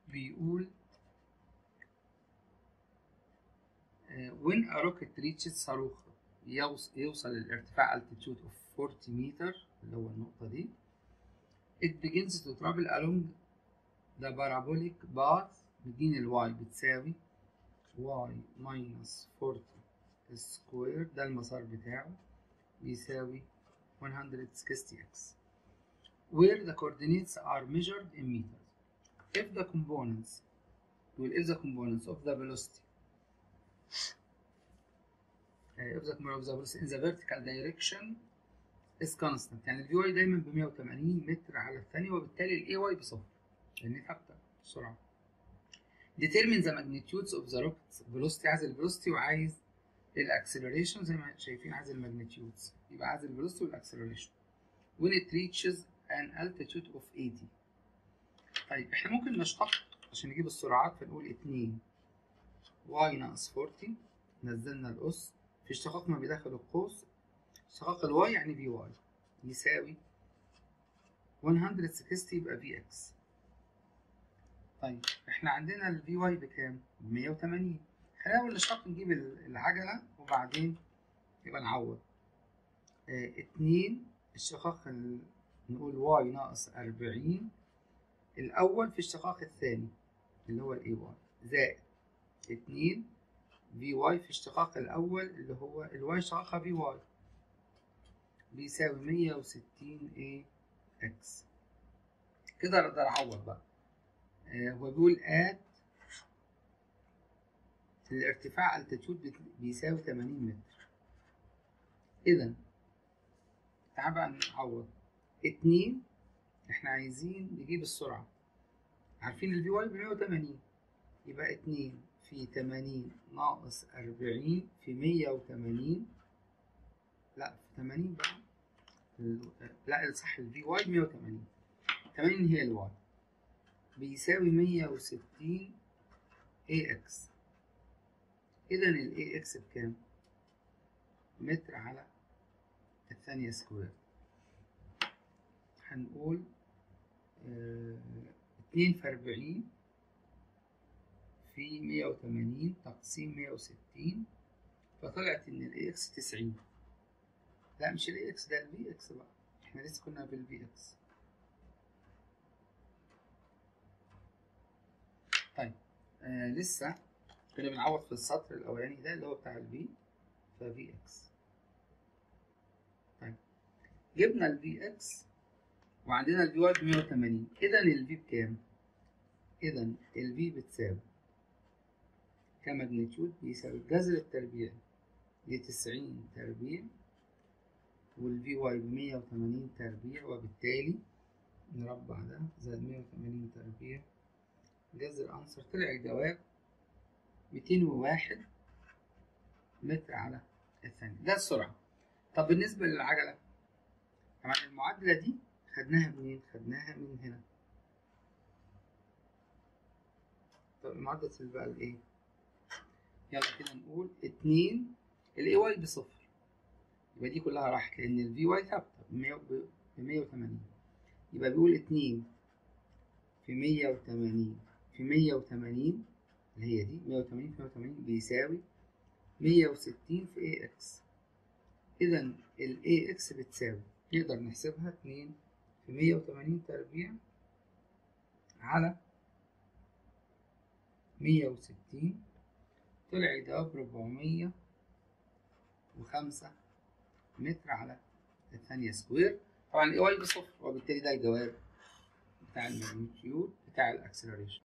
بيقول آه، when a rocket reaches صاروخ يوص- يوصل للارتفاع altitude of 40 متر اللي هو النقطة دي it begins to travel along the parabolic path مدين الواي بتساوي y minus 40 سكوير ده المسار بتاعه بيساوي 160x where the coordinates are measured in meters if the components will if the components of the velocity uh, if the component of the velocity in the vertical direction is constant يعني الفي واي دايما ب 180 متر على الثانية وبالتالي الاي واي بصفر لان ثابتة السرعة determine the magnitudes of the rocket's velocity عايز الفيلوسيتي وعايز الاكسلريشن زي ما شايفين عايز الماجنتيودز يبقى عايز الفيلوسيتي والاكسلريشن when it reaches an altitude of 80 طيب احنا ممكن نشتق عشان نجيب السرعات فنقول 2 y ناقص 40 نزلنا الأس في اشتقاق ما بداخل القوس اشتقاق الواي يعني في واي يساوي 160 يبقى في اكس طيب احنا عندنا الفي واي بكام؟ ب 180 خلينا اول نشتق نجيب ال- العجلة وبعدين يبقى نعوض اه اتنين اشتقاق ال... نقول واي ناقص 40 الأول في اشتقاق الثاني اللي هو الاي واي زائد اتنين في واي في اشتقاق الأول اللي هو الواي اشتقاقها في واي بيساوي مية وستين ايه اكس كده اقدر اعوض بقى آه هو بيقول ات الارتفاع التيتيود بت- بيساوي تمانين متر اذا تعال بقى نعوض اتنين احنا عايزين نجيب السرعة عارفين الفي واي بمية وتمانين يبقى اتنين في تمانين ناقص أربعين في مية وتمانين لا في تمانين بقى ال- لا الصح الفي واي 180 80 هي الواي بيساوي 160 اي اكس اذا الاي اكس بكام متر على الثانية سكوير هنقول آه، اتنين في أربعين في مية وتمانين تقسيم مية وستين فطلعت إن الإي إكس تسعين لا مش الإي إكس ده الفي إكس بقى إحنا لسه كنا بالفي إكس طيب آه لسه كنا بنعوض في السطر الأولاني ده اللي هو بتاع الفي ففي إكس طيب جبنا الفي إكس وعندنا الفي واي ب 180 إذا الفي بكام؟ إذا الفي بتساوي كماجنتيود بيساوي الجذر التربيعي لتسعين تربيع والفي واي بمية وتمانين تربيع وبالتالي نربع ده زائد مية وتمانين تربيع جذر أنصر طلع الجواب ميتين وواحد متر على الثانية ده السرعة طب بالنسبة للعجلة طبعا المعادلة دي خدناها منين؟ خدناها من هنا طب المعادلة بقى الإيه؟ يلا كده نقول اتنين الاي واي بصفر يبقى دي كلها راحت لان الفي واي ثابته ب 180 يبقى بيقول اتنين في 180 في 180 اللي هي دي 180 في 180 بيساوي 160 في اي اكس اذا الاي اكس بتساوي نقدر نحسبها 2 في 180 تربيع على 160 طلع الجواب 405 متر على الثانية سكوير طبعا الاي واي بصفر وبالتالي ده الجواب بتاع الماجنتيود بتاع الاكسلريشن